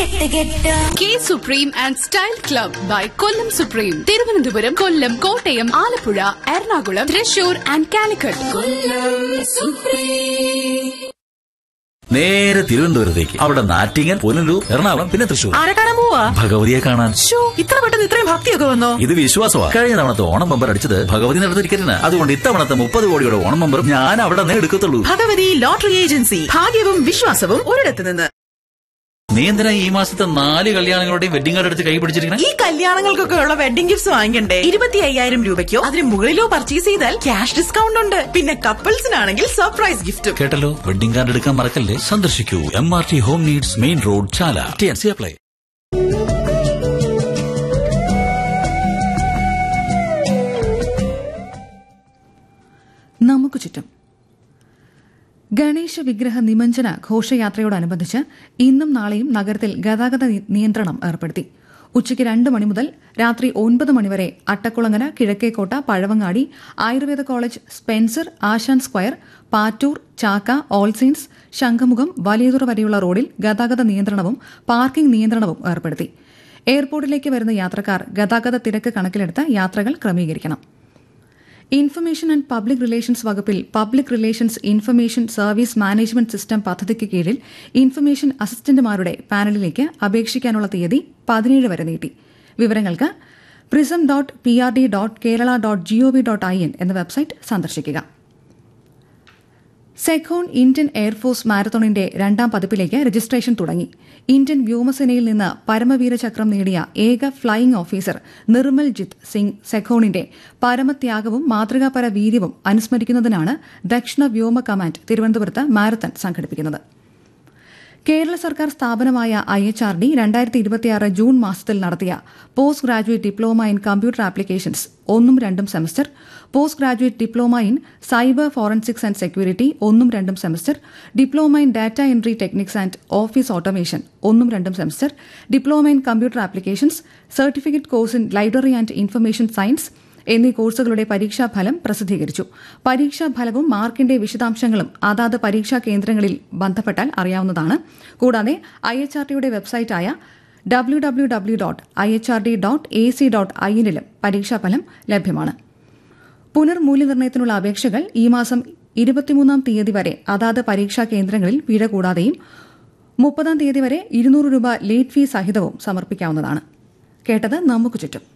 K supreme and style club by Kollam supreme Thiruvananthapuram Kollam Kottayam Alappuzha Ernakulam Thrissur and Calicut നേരെ തിരുവനന്തപുരത്തേക്ക് അവിടെ നാറ്റിങ്ങൻ പുനലൂർ എറണാകുളം പിന്നെ തൃശൂർ ആരെ കാണാൻ പോവാ ഭഗവതിയെ കാണാൻ ശ്ശോ, ഇത്ര പെട്ടെന്ന് ഇത്രയും ഭക്തിയൊക്കെ വന്നോ ഇത് വിശ്വാസമാണ് കഴിഞ്ഞ തവണത്തെ ഓണം ബമ്പർ അടിച്ചത് ഭഗവതി നടത്ത ടിക്കറ്റിന് അതുകൊണ്ട് ഇത്തവണത്തെ മുപ്പത് കോടിയുടെ ഓണം ബമ്പർ ഞാൻ അവിടെ നിന്ന് എടുക്കത്തുള്ളൂ ഭഗവതി ലോട്ടറി ഏജൻസി ഭാഗ്യവും വിശ്വാസവും ഒരിടത്ത് നിന്ന് നീ എന്തിനാ ഈ മാസത്തെ നാല് കല്യാണങ്ങളുടെയും വെഡിങ് കാർഡ് എടുത്ത് കൈ പിടിച്ചിരിക്കണേ ഈ കല്യാണങ്ങൾക്കൊക്കെ ഉള്ള വെഡിംഗ് ഗിഫ്റ്റ്സ് വാങ്ങിക്കണ്ടേ ഇരുപത്തി അയ്യായിരം രൂപയ്ക്കോ അതിന് മുകളിലോ പർച്ചേസ് ചെയ്താൽ ക്യാഷ് ഡിസ്കൗണ്ട് ഉണ്ട് പിന്നെ കപ്പിൾസിനാണെങ്കിൽ സർപ്രൈസ് ഗിഫ്റ്റും കേട്ടല്ലോ വെഡിങ് കാർഡ് എടുക്കാൻ മറക്കല്ലേ സന്ദർശിക്കൂ M R T home needs main road Chala T N C apply നമുക്ക് ചുറ്റും ഗണേശ വിഗ്രഹ നിമഞ്ജന ഘോഷയാത്രയോടനുബന്ധിച്ച് ഇന്നും നാളെയും നഗരത്തിൽ ഗതാഗത നി- നിയന്ത്രണം ഏർപ്പെടുത്തി ഉച്ചയ്ക്ക് രണ്ട് മണി മുതൽ രാത്രി ഒൻപത് മണിവരെ Attakulangara Kizhakkekotta Pazhavangadi Ayurveda college Spencer Asan square Pattoor Chakka All Saints ശംഖുമുഖം വലിയതുറ വരെയുള്ള റോഡിൽ ഗതാഗത നിയന്ത്രണവും പാർക്കിംഗ് നിയന്ത്രണവും ഏർപ്പെടുത്തി എയർപോർട്ടിലേക്ക് വരുന്ന യാത്രക്കാർ ഗതാഗത തിരക്ക് കണക്കിലെടുത്ത് യാത്രകൾ ക്രമീകരിക്കണം ഇൻഫർമേഷൻ ആൻഡ് പബ്ലിക് റിലേഷൻസ് വകുപ്പിൽ public relations information service management system പദ്ധതിക്ക് കീഴിൽ ഇൻഫർമേഷൻ അസിസ്റ്റന്റുമാരുടെ പാനലിലേക്ക് അപേക്ഷിക്കാനുള്ള തീയതി പതിനേഴ് വരെ നീട്ടി വിവരങ്ങൾക്ക് prism dot P R D dot Kerala dot G O V dot I N എന്ന വെബ്സൈറ്റ് സന്ദർശിക്കുക സെഖോൺ ഇന്ത്യൻ എയർഫോഴ്സ് മാരത്തോണിന്റെ രണ്ടാം പതിപ്പിലേക്ക് രജിസ്ട്രേഷൻ തുടങ്ങി ഇന്ത്യൻ വ്യോമസേനയിൽ നിന്ന് പരമവീര ചക്രം നേടിയ ഏക ഫ്ലൈയിംഗ് ഓഫീസർ നിർമ്മൽ ജിത്ത് സിംഗ് സെഖോണിന്റെ പരമത്യാഗവും മാതൃകാപര വീര്യവും അനുസ്മരിക്കുന്നതിനാണ് ദക്ഷിണ വ്യോമ കമാൻഡ് തിരുവനന്തപുരത്ത് മാരത്തൺ സംഘടിപ്പിക്കുന്നത് കേരള സർക്കാർ സ്ഥാപനമായ ഐ എച്ച് ആർ ഡി രണ്ടായിരത്തി ഇരുപത്തിയാറ് ജൂൺ മാസത്തിൽ നടത്തിയ post graduate diploma in computer applications ഒന്നും രണ്ടും semester post graduate diploma in cyber forensics and security ഒന്നും രണ്ടും semester diploma in data entry techniques and office automation ഒന്നും രണ്ടും semester diploma in computer applications certificate course in library and information science എന്നീ കോഴ്സുകളുടെ പരീക്ഷാഫലം പ്രസിദ്ധീകരിച്ചു പരീക്ഷാഫലവും മാർക്കിന്റെ വിശദാംശങ്ങളും അതാത് പരീക്ഷാ കേന്ദ്രങ്ങളിൽ ബന്ധപ്പെട്ടാൽ അറിയാവുന്നതാണ് കൂടാതെ ഐ എച്ച് ആർ ടിയുടെ വെബ്സൈറ്റായ W W W dot I H R D dot A C dot I എന്നിലും പരീക്ഷാഫലം ലഭ്യമാണ് പുനർമൂല്യനിർണ്ണയത്തിനുള്ള അപേക്ഷകൾ ഈ മാസം ഇരുപത്തിമൂന്നാം തീയതി വരെ അതാത് പരീക്ഷാ കേന്ദ്രങ്ങളിൽ പിഴ കൂടാതെയും മുപ്പതാം തീയതി വരെ ഇരുന്നൂറ് രൂപ ലേറ്റ് ഫീസ് സഹിതവും സമർപ്പിക്കാവുന്നതാണ് കേട്ടത് നമുക്ക് ചുറ്റും